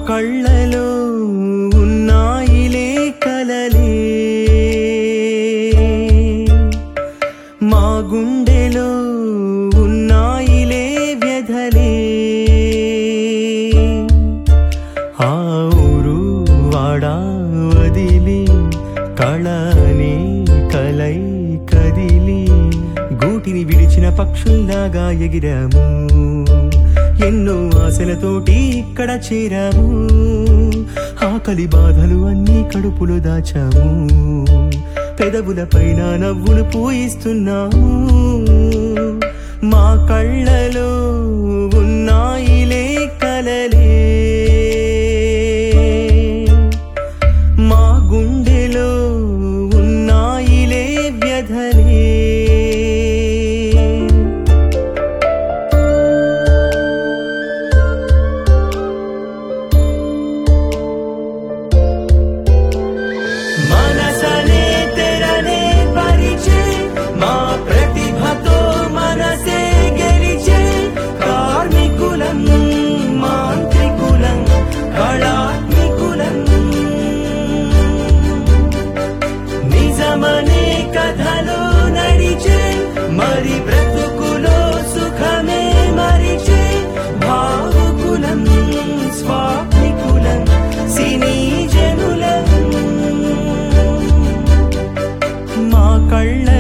కళ్ళలో ఉన్నాయిలే కలలే మా గుండెలో ఉన్నాయిలే వ్యధలే ఆ ఊరు వాడా వదిలి కళని కలై కదిలి గూటిని విడిచిన పక్షుల్లాగా ఎగిరాము ఎన్నో ఆశలతోటి ఇక్కడ చేరాము ఆకలి బాధలు అన్నీ కడుపులో దాచాము పెదవుల పైన నవ్వులు పూయిస్తున్నాము మా కళ్ళలో ఉన్నాయిలే కలలే మా గుండెలో ఉన్నాయిలే వ్యధలే మనసనే తెరనే పరిచే మా ప్రతిభతో మనసే గెలిచే కార్మికులం మాంత్రికులం కళాత్మికులం నిజమనే కథలో నడిచే మరి బ్రతుకులో సుఖమే మరిచే భావుకులం స్వాత్మికులం సినీ జనులం మా కళ్ళ